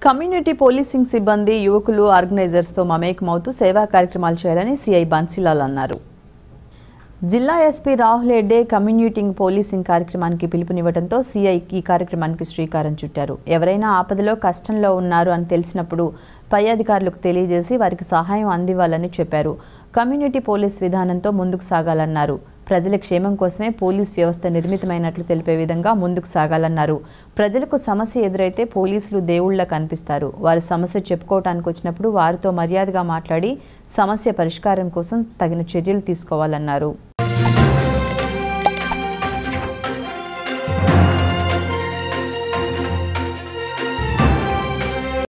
community policing సిబ్బంది యువకులు ఆర్గనైజర్స్తో మమేకమవుతూ సేవా కార్యక్రమాలు చేయాలని సిఐ బన్సీలాల్ అన్నారు జిల్లా SP Rahul Hegde community policing కార్యక్రమానికి పిలుపునివ్వడంతో సీఐ ఈ కార్యక్రమానికి శ్రీకారం చుట్టారు ఎవరైనా ఆపదలో కష్టంలో ఉన్నారు అని తెలిసినప్పుడు పై అధికారులకు తెలియజేసి వారికి సహాయం అందివ్వాలని చెప్పారు కమ్యూనిటీ పోలీస్ విధానంతో ముందుకు సాగాలన్నారు ప్రజల క్షేమం కోసమే పోలీస్ వ్యవస్థ నిర్మితమైనట్లు తెలిపే విధంగా ముందుకు సాగాలన్నారు ప్రజలకు సమస్య ఎదురైతే పోలీసులు దేవుళ్ల కనిపిస్తారు వారి సమస్య చెప్పుకోవటానికి వచ్చినప్పుడు వారితో మర్యాదగా మాట్లాడి సమస్య పరిష్కారం కోసం తగిన చర్యలు తీసుకోవాలన్నారు